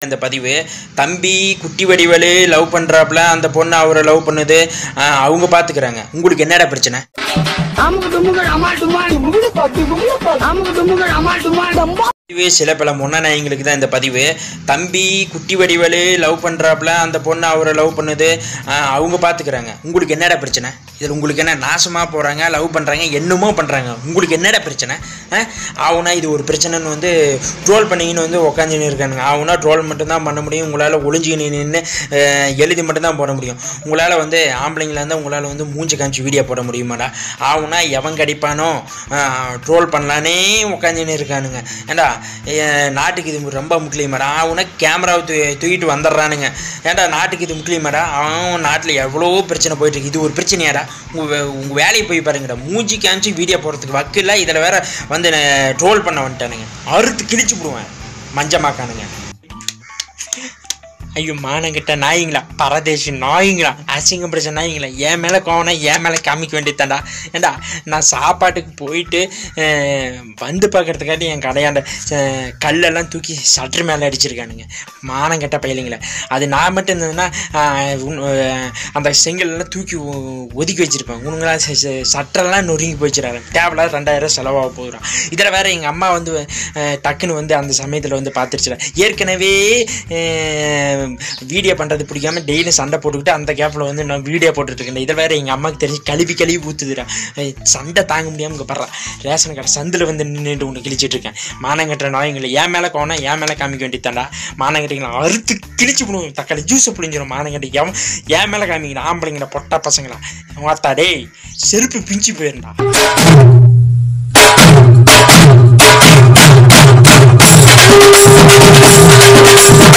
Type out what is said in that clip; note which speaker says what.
Speaker 1: இந்த பதிவு தம்பி குட்டி வடிவேலு லவ் பண்றாப்புல அந்த பொண்ணு அவரை லவ் பண்ணுது ஆஹ் அவங்க பாத்துக்கிறாங்க உங்களுக்கு என்னடா பிரச்சனை
Speaker 2: அமுக்கு டுமுகள் அமால் டுமால் அமுக்கு டுமுகள் அமால் டுமால்
Speaker 1: பதிவு சில பல முன்னநாயங்களுக்கு தான் இந்த பதிவு தம்பி குட்டி வடிவேலு லவ் பண்றாப்புல அந்த பொண்ணு அவரை லவ் பண்ணுது ஆஹ் அவங்க பாத்துக்கிறாங்க உங்களுக்கு என்னடா பிரச்சனை இதில் உங்களுக்கு என்ன நாசமாக போகிறாங்க லவ் பண்ணுறாங்க என்னமோ பண்ணுறாங்க உங்களுக்கு என்னடா பிரச்சனை ஆகுனா இது ஒரு பிரச்சனைன்னு வந்து ட்ரோல் பண்ணிங்கன்னு வந்து உக்காந்துன்னு இருக்கானுங்க ஆகுனா ட்ரோல் மட்டும்தான் பண்ண முடியும் உங்களால் ஒளிஞ்சிக்கின்னு நின்று எழுதி மட்டும்தான் போட முடியும் உங்களால் வந்து ஆம்பளைங்களா இருந்தால் உங்களால் வந்து மூஞ்சி காமிச்சு வீடியோ போட முடியுமாடா ஆகுனா எவன் கடிப்பானோ ட்ரோல் பண்ணலானே உக்காந்துன்னு இருக்கானுங்க ஏண்டா என் நாட்டுக்கு இது ரொம்ப முக்கியமாடா ஆகுனா கேமராவை தூ தூக்கிட்டு வந்துடுறானுங்க ஏன்டா நாட்டுக்கு இது முக்கியமாடா அவன் நாட்டில் எவ்வளோ பிரச்சனை போயிட்டு இருக்கு இது ஒரு பிரச்சனையாடா உங்கள் உங்கள் வேலையை போய் பாருங்கடா மூஞ்சி காமிச்சு வீடியோ போடுறதுக்கு வக்கு இல்லை இதில் வேற வந்து ட்ரோல் பண்ண வந்துட்டானுங்க அறுத்து கிழிச்சு விடுவேன் மஞ்சமாக்கானுங்க ஐயோ மானங்கிட்ட நாய்ங்களா பரதேசி நாய்ங்களா அசிங்கம் பிடிச்ச நாய்ங்களா என் மேலே கோவனா என் மேலே காமிக்க வேண்டியதாண்டா ஏண்டா நான் சாப்பாட்டுக்கு போயிட்டு அஹ், வந்து பார்க்கறதுக்காட்டி என் கடையாண்ட அஹ், கல்லெல்லாம் தூக்கி சற்று மேலே அடிச்சிருக்கானுங்க மானங்கிட்ட பயிலுங்களே அது நான் மட்டும் இருந்ததுன்னா அஹ், உன்- அஹ், அந்த செங்கல்லாம் தூக்கி ஒ- ஒதுக்கி வச்சிருப்பேன் உனங்களா சட்டெல்லாம் நொறுங்கி போயிடுறாரு தேவையில்லாத ரெண்டாயிரம் செலவாக போயிடும் இதில் வேற எங்கள் அம்மா வந்து அஹ், டக்குன்னு வந்து அந்த சமயத்தில் வந்து பார்த்துருச்சுடா ஏற்கனவே வீடியோ பண்ணுறது பிடிக்காம டெய்லி சண்டை போட்டுக்கிட்டு அந்த கேப்பில் வந்து நான் வீடியோ போட்டுருக்கேன் இதை வேற எங்கள் அம்மாவுக்கு தெரிஞ்சு கழுவி கழுவி ஊற்றுதுடா சண்டை தாங்க முடியாமல் இங்கே படுறா ரேஷன் கடை சந்தில் வந்து நின்றுட்டு ஒன்று கிழிச்சிட்டு இருக்கேன் மானங்கட்டுற நாயங்களை என் மேலே கோணம் என் மேலே காமிக்க வேண்டியதாண்டா மானங்கட்டிங்களா அறுத்து கிழிச்சு விடுவோம் தக்காளி ஜூஸை புளிஞ்சிடும் மானங்கட்டி எவன் என் மேலே காமிக்கணும் ஆம்பளைங்கடா பொட்டா பசங்களா வாத்தா டேய் செருப்பு பிஞ்சு போயிருந்தா
Speaker 3: Thank